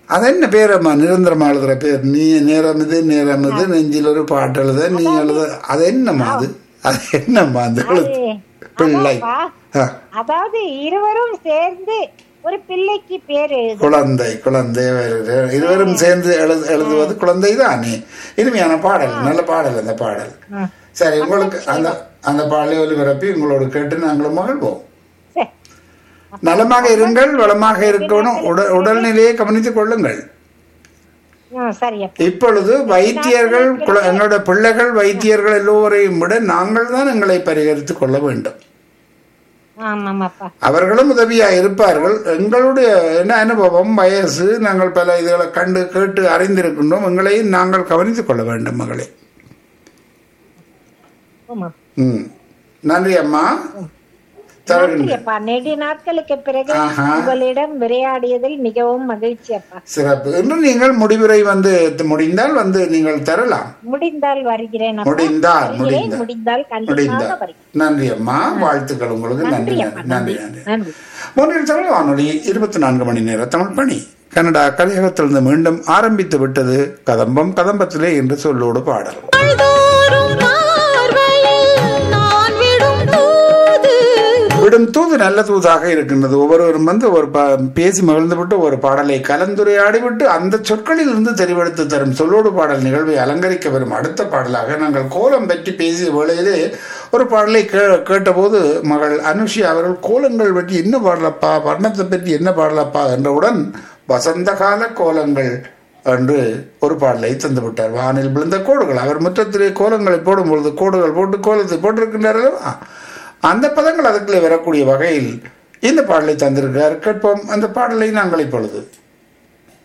அது என்ன பேரம்மா நிரந்தரமா எழுதுற பேர் நீ நேரம் இது நேரம் இது நெஞ்சில் ஒரு பாட்டு எழுத நீ எழுத அது என்னம்மா அது அது என்னம்மா அந்த எழுத்து பிள்ளை அதான்ப்பா. ஆ, அதாவது இருவரும் சேர்ந்து ஒரு பிள்ளைக்கு பேர் எழுது குழந்தை குழந்தை வேறு- இருவரும் சேர்ந்து எழுது எழுதுவது குழந்தை தானே இனிமையான பாடல் நல்ல பாடல் அந்த பாடல் சரி உங்களுக்கு அந்த அந்த பாடலை ஒலிபரப்பி உங்களோடு கேட்டு நாங்களும் மகிழ்வோம் சரி. நலமாக இருங்கள் வளமாக இருக்கணும் உடல் உடல்நிலையை கவனித்துக் கொள்ளுங்கள் ம், சரி அப்பா. இப்பொழுது வைத்தியர்கள் குல- எங்களுடைய பிள்ளைகள் வைத்தியர்கள் எல்லோரையும் விட நாங்கள் தான் எங்களை பரிகரித்துக் கொள்ள வேண்டும் ஆமாமாப்பா அவர்களும் உதவியா இருப்பார்கள் எங்களுடைய என்ன அனுபவம் வயசு நாங்கள் பல இதுகளை கண்டு கேட்டு அறிந்திருக்கின்றோம் எங்களையும் நாங்கள் கவனித்துக் கொள்ள வேண்டும் மகளே ஆமா ம் நன்றி அம்மா தருகின்றேன் நன்றியப்பா நெடு நாட்களுக்கு பிறகு ஆஹா. உங்களிடம் விளையாடியதில் மிகவும் மகிழ்ச்சி அப்பா சிறப்பு இன்று நீங்கள் முடிவுரை வந்து முடிந்தால் வந்து நீங்கள் தரலாம் முடிந்தால் வருகிறேன் அப்பா. முடிந்தால் வருகிறேன். முடிந்தால் முடிந்தால் கண்டிப்பாக முடிந்தால் வருகிறேன் நன்றி அம்மா வாழ்த்துக்கள் உங்களுக்கு நன்றி நன்றி நன்றி அப்பா நன்றி நன்றி நன்றி நன்றி மூன்றில் தமிழ் வானொலி இருபத்தி நான்கு மணி நேர தமிழ் பணி கனடா கலையகத்திலிருந்து மீண்டும் ஆரம்பித்து விட்டது கதம்பம் கதம்பத்திலே என்று சொல்லோடு பாடல் நாள்தோறும் பார்வையில் நான் விடும் தூது விடும் தூது நல்ல தூதாக இருக்கின்றது ஒவ்வொருவரும் வந்து ஒரு ப- பேசி மகிழ்ந்து விட்டு ஒரு பாடலை கலந்துரையாடி விட்டு அந்த சொற்களில் இருந்து தெரிவெடுத்து தரும் சொல்லோடு பாடல் நிகழ்வை அலங்கரிக்க வரும் அடுத்த பாடலாக நாங்கள் கோலம் பற்றி பேசிய வேளையிலே ஒரு பாடலை கே கேட்டபோது மகள் அனுஷி அவர்கள் கோலங்கள் பற்றி என்ன பாடலப்பா வர்ணத்தை பற்றி என்ன பாடலப்பா என்றவுடன் வசந்த கால கோலங்கள் என்று ஒரு பாடலை தந்து விட்டார் வானில் விழுந்த கோடுகள் அவர் முற்றத்திலே கோலங்களை போடும் பொழுது கோடுகள் போட்டு கோலத்தை போட்டிருக்கின்றார் அல்லவா அந்த பதங்கள் அதுக்குள்ளே வரக்கூடிய வகையில் இந்த பாடலை தந்திருக்கிறார் கேட்போம் அந்த பாடலை நாங்கள் இப்பொழுது